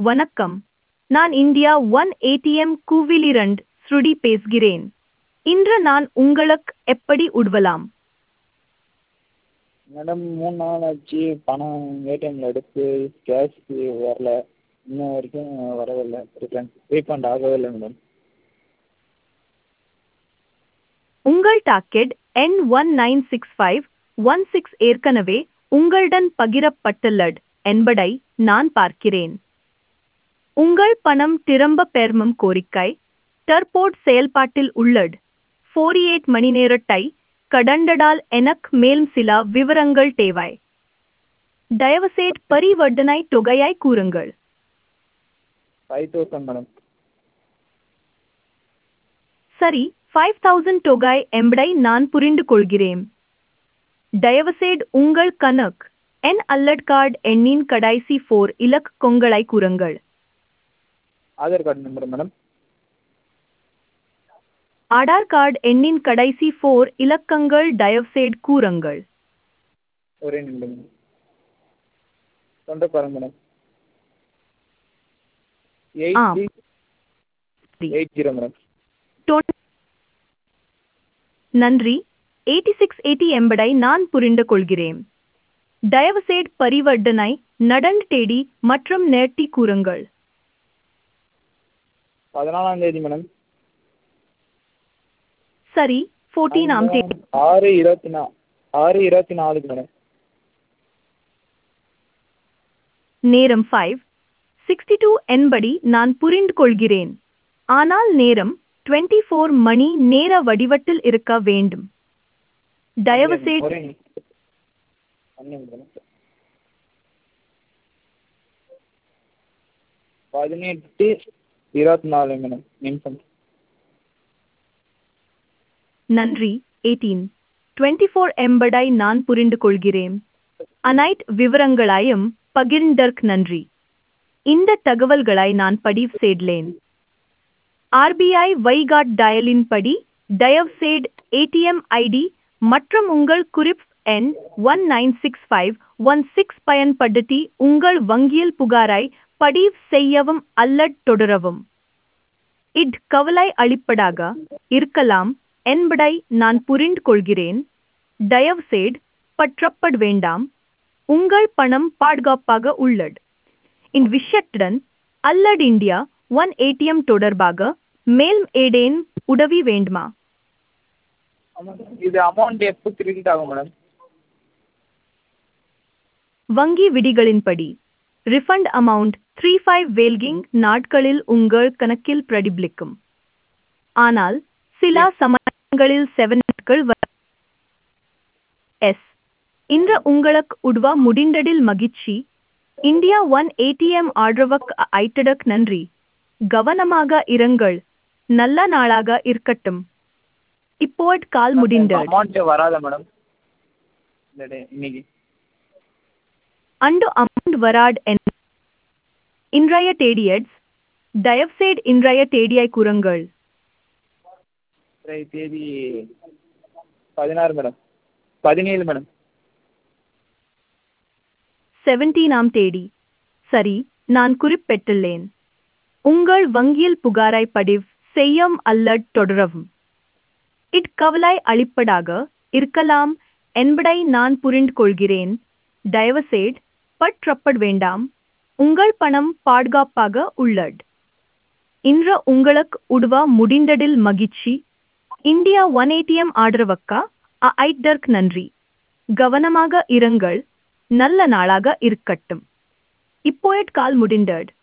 வணக்கம் நான் India one ATM கூவிலிரண்ட் ஸ்ருடி பேசுகிறேன் இன்று நான் உங்களுக்கு எப்படி உதவலாம் மேடம் மூணு நாள் ஆச்சு பணம் ஏடிஎம்மில் எடுத்து கேஷு வரல இன்ன வரைக்கும் வரவில்லை ரிட்டன் ரீஃபண்ட் ஆகவே இல்லை மேடம் உங்கள் டாக்கெட் எண் one nine six five one six ஏற்கனவே உங்களுடன் பகிரப்பட்டுள்ளது என்பதை நான் பார்க்கிறேன் உங்கள் பணம் திரும்ப பெறும் கோரிக்கை டர்போர்ட் செயல்பாட்டில் உள்ளது ஃபோர்டி எயிட் மணி நேரத்தை கடந்ததால் எனக்கு மேலும் சில விவரங்கள் தேவை தயவுசெய்து பரிவர்த்தனை தொகையை கூறுங்கள் ஃபைவ் தௌசண்ட் மேடம் சரி ஃபைவ் தௌசண்ட் தொகை என்பதை நான் புரிந்து கொள்கிறேன் தயவுசெய்து உங்கள் கணக்கு என் அல்லட் கார்டு எண்ணின் கடைசி ஃபோர் இலக்கங்களை கூறுங்கள் Aadhaar card number madam Aadhaar card எண்ணின் கடைசி ஃபோர் இலக்கங்கள் தயவுசெய்து கூறுங்கள் ஒரே நிமிடம் மேடம் தொண்டை பாருங்க மேடம் எயிட் ஆம். த்ரீ எயிட் ஜீரோ மேடம் டொன்- நன்றி எயிட்டி சிக்ஸ் எயிட்டி என்பதை நான் புரிந்து கொள்கிறேன் தயவுசெய்து பரிவர்த்தனை நடந்து தேதி மற்றும் நேர்த்தி கூறுங்கள் பதினாலாம் தேதி மேடம் சரி ஃபோர்டீனாம் தேதி ஆறு இருபத்தி நா ஆறு இருபத்தி நாலுக்கு மேடம் நேரம் ஃபைவ் சிக்ஸ்டி டூ என்படி நான் புரிந்து கொள்கிறேன் ஆனால் நேரம் டுவெண்ட்டி ஃபோர் மணி நேர வடிவத்தில் இருக்க வேண்டும் தயவுசெய்து ஒரே நிமிஷம் ஒன் நிமிடம் மேடம் பதினெட்டு இருபத்தி நாலு மேடம் நிமிஷம் நன்றி எயிட்டீன் டுவெண்ட்டி ஃபோர் என்பதை நான் புரிந்து கொள்கிறேன் அனைத்து விவரங்களையும் பகிர்ந்தற்கு நன்றி இந்த தகவல்களை நான் பதிவு செய்தேன் ஆர்பிஐ வைகாட் டயலின் படி தயவுசெய்து ஏடிஎம் ஐடி மற்றும் உங்கள் குறிப் எண் one nine six five one six பயன்படுத்தி உங்கள் வங்கியில் புகாரை பதிவு செய்யவும் அல்லது தொடரவும் இட் கவலை அளிப்பதாக இருக்கலாம் என்பதை நான் புரிந்து கொள்கிறேன் தயவுசெய்து பற்றப்பட வேண்டாம் உங்கள் பணம் பாதுகாப்பாக உள்ளது இந்த விஷயத்துடன் அல்லது இந்தியா ஒன் ஏடிஎம் தொடர்பாக மேலும் ஏதேனும் உதவி வேண்டுமா இது அமௌண்ட் எப்போ கிரெடிட் ஆகும் மேடம் வங்கி விதிகளின்படி refund amount three five working நாட்களில் உங்கள் கணக்கில் பிரதிபலிக்கும் ஆனால் சில சமயங்களில் செவன் நாட்கள் வரை எஸ் இன்று உங்களுக்கு உதவ முடிந்ததில் மகிழ்ச்சி இந்தியா ஒன் ஏடிஎம் ஆதரவுக்கு ஐட்டடக் நன்றி கவனமாக இருங்கள் நல்ல நாளாக இருக்கட்டும் இப்போது கால் முடிந்தது அமௌண்ட் வராதா மேடம் இந்த டே இன்னைக்கு அண்டு அமௌண்ட் வராட் என் இன்றைய தேதியட்ஸ் தயவுசெய்து இன்றைய தேதியை கூறுங்கள் இன்றைய தேதி பதினாறு மேடம் பதினேழு மேடம் செவன்டீனாம் தேதி சரி நான் குறிப்பிட்டுள்ளேன் உங்கள் வங்கியில் புகாரை பதிவு செய்யும் அல்லது தொடரவும் இட் கவலை அளிப்பதாக இருக்கலாம் என்பதை நான் புரிந்து கொள்கிறேன் தயவுசெய்து பற்றப்பட வேண்டாம் உங்கள் பணம் பாதுகாப்பாக உள்ளது இன்று உங்களுக்கு உதவ முடிந்ததில் மகிழ்ச்சி இந்தியா ஒன் ஏடிஎம் ஆதரவுக்கா ஐட்டர்க் நன்றி கவனமாக இருங்கள் நல்ல நாளாக இருக்கட்டும் இப்போது கால் முடிந்தது